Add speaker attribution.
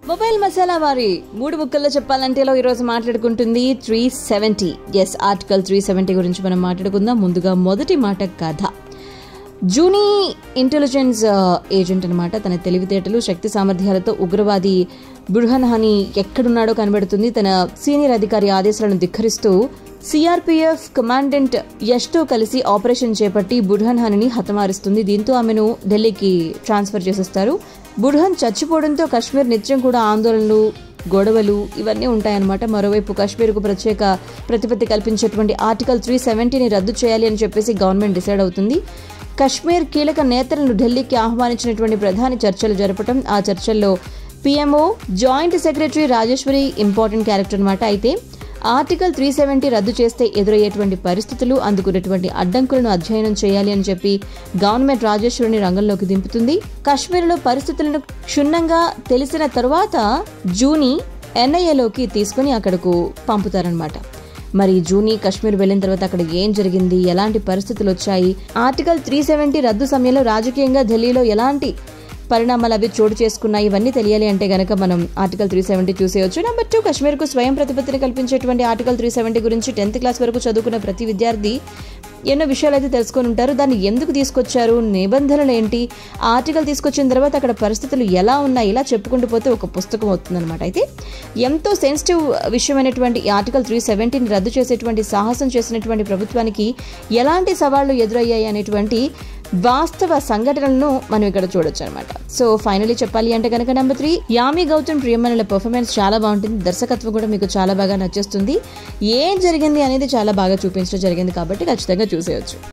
Speaker 1: mobile masala వారి మూడు ముక్కల్లో చెప్పాలంటే ఇలా ఈరోజు మాట్లాడుకుంటుంది three seventy S article three seventy గురించి మనం మాట్లాడుకుందాం ముందుగా మొదటి మాట కథ జూనీ ఇంటెలిజెన్స్ ఆ, ఏజెంట్ అనమాట తన తెలివితేటలు శక్తి సామర్థ్యాలతో ఉగ్రవాది బుర్హన్ హనీ ఎక్కడున్నాడో కనబడుతుంది తన సీనియర్ అధికారి ఆదేశాలను ధిక్కరిస్తూ సిఆర్పీఎఫ్ కమాండెంట్ యష్తో కలిసి ఆపరేషన్ చేపట్టి బుర్హన్ హనీని హతమారుస్తుంది దీంతో ఆమెను ఢిల్లీకి ట్రాన్స్ఫర్ చేసేస్తారు బుర్హన్ చచ్చిపోవడంతో కశ్మీర్ నిత్యం కూడా ఆందోళనలు గొడవలు ఇవన్నీ ఉంటాయన్నమాట మరోవైపు కాశ్మీర్కు ప్రత్యేక ప్రతిపత్తి కల్పించేటువంటి ఆర్టికల్ త్రీ సెవెంటీని రద్దు చేయాలి అని చెప్పేసి గవర్నమెంట్ డిసైడ్ అవుతుంది కశ్మీర్ కీలక నేతలను ఢిల్లీకి ఆహ్వానించినటువంటి ప్రధాని చర్చలు జరపడం ఆ చర్చల్లో PMO joint secretary Rajeshwari important character అనమాట అయితే ఆర్టికల్ త్రీ సెవెంటీ రద్దు చేస్తే ఎదురయ్యేటువంటి పరిస్థితులు అందుకున్నటువంటి అడ్డంకులను అధ్యయనం చేయాలి అని చెప్పి గవర్నమెంట్ రాజేశ్వరిని రంగంలోకి దింపుతుంది కాశ్మీర్లో పరిస్థితులను క్షుణ్ణంగా తెలిసిన తరువాత జూని ఎన్ఐఏలోకి తీసుకుని అక్కడకు పంపుతారనమాట మరి జూని కాశ్మీర్ వెళ్ళిన తర్వాత అక్కడ ఏం జరిగింది ఎలాంటి పరిస్థితులు వచ్చాయి ఆర్టికల్ త్రీ సెవెంటీ రద్దు సమయంలో రాజకీయంగా ఢిల్లీలో ఎలాంటి పరిణామాలు అవి చోటు చేసుకున్నాయి ఇవన్నీ తెలియాలి అంటే గనక మనం ఆర్టికల్ త్రీ సెవెంటీ చూసేయచ్చు నెంబర్ టూ కాశ్మీర్కు స్వయం ప్రతిపత్తిని కల్పించేటువంటి ఆర్టికల్ త్రీ సెవెంటీ గురించి టెన్త్ క్లాస్ వరకు చదువుకున్న ప్రతి విద్యార్థి ఎన్నో విషయాలు అయితే తెలుసుకొని ఉంటారు దాన్ని ఎందుకు తీసుకొచ్చారు నిబంధనలు ఏంటి ఆ ఆర్టికల్ తీసుకొచ్చిన తర్వాత అక్కడ పరిస్థితులు ఎలా ఉన్నాయి ఇలా చెప్పుకుంటూ పోతే ఒక పుస్తకం అవుతుందన్నమాట అయితే ఎంతో సెన్సిటివ్ విషయమైనటువంటి ఈ ఆర్టికల్ త్రీ సెవెంటీని రద్దు చేసేటువంటి సాహసం చేసినటువంటి ప్రభుత్వానికి ఎలాంటి సవాళ్లు ఎదురయ్యాయి అనేటువంటి వాస్తవ సంఘటనలను మనం ఇక్కడ చూడొచ్చు అనమాట సో ఫైనలీ చెప్పాలి అంటే కనుక నెంబర్ త్రీ యామి గౌతమ్ ప్రియమణుల పర్ఫార్మెన్స్ చాలా బాగుంటుంది దర్శకత్వం కూడా మీకు చాలా బాగా నచ్చేస్తుంది ఏం జరిగింది అనేది చాలా బాగా చూపించడం జరిగింది కాబట్టి ఖచ్చితంగా చూసేయచ్చు